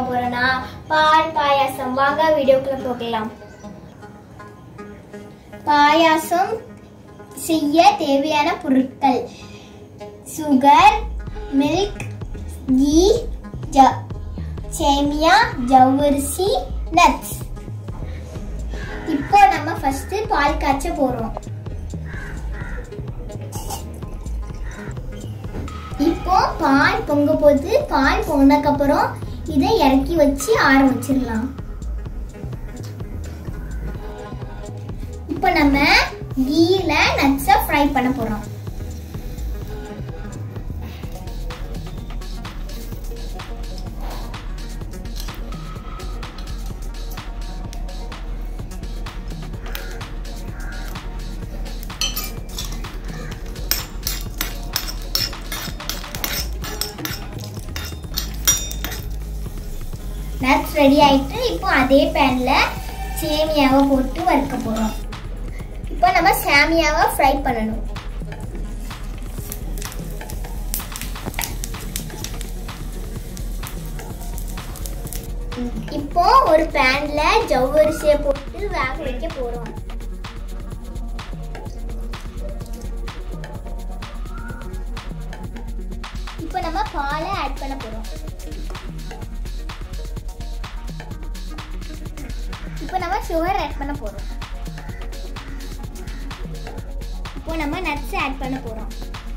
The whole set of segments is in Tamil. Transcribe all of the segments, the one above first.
பார்க்க போறோம்னா பால் பாயாசம் வாங்க வீடியோக்குள்ள போகலாம் பாயாசம் செய்ய தேவையான பொருட்கள் சுகர் மில்க் கீ ஜ சேமியா ஜவ்வரிசி நட்ஸ் இப்போ நம்ம ஃபர்ஸ்ட் பால் காய்ச்ச போறோம் இப்போ பால் பொங்க போது பால் பொங்கினதுக்கு அப்புறம் இதை இறக்கி வச்சு ஆற வச்சிடலாம் இப்போ நம்ம கீல நட்ஸை ஃப்ரை பண்ண போறோம் நட்ஸ் ரெடி ஆயிட்டு இப்போ அதே பேன்ல சேமியாவை போட்டு வறுக்க போறோம் இப்போ நம்ம சேமியாவை ஃப்ரை பண்ணணும் இப்போ ஒரு பேன்ல ஜவ்வரிசியை போட்டு வேக வைக்க போறோம் இப்போ நம்ம பாலை ஆட் பண்ண போறோம் இப்போ நம்ம சுகர் ஆட் பண்ண போறோம் இப்போ நம்ம நட்ஸ் ஆட் பண்ண போறோம்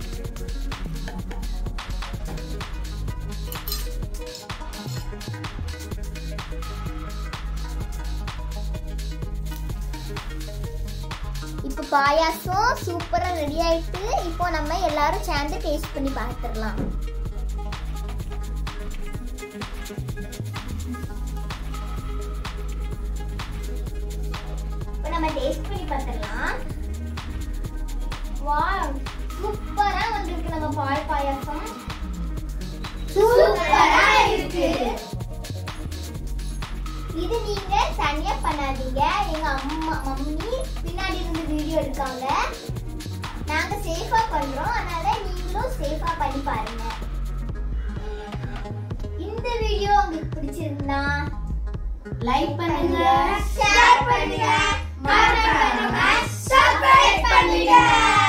இப்போ பாயாசம் சூப்பரா ரெடி ஆயிட்டு இப்போ நம்ம எல்லாரும் சேர்ந்து டேஸ்ட் பண்ணி பார்த்துடலாம் இப்போ நம்ம டேஸ்ட் பண்ணி பார்த்துடலாம் வாவ் சூப்பரா வந்திருக்கு நம்ம பால் பாயாசம் சூப்பரா இருக்கு இது நீங்க தனியா பண்ணாதீங்க எங்க அம்மா மம்மி பின்னாடி இருந்து வீடியோ எடுக்காங்க நாங்க சேஃபா பண்றோம் அதனால நீங்களும் சேஃபா பண்ணி பாருங்க இந்த வீடியோ உங்களுக்கு பிடிச்சிருந்தா லைக் பண்ணுங்க ஷேர் பண்ணுங்க மறக்காம சப்ஸ்கிரைப் பண்ணுங்க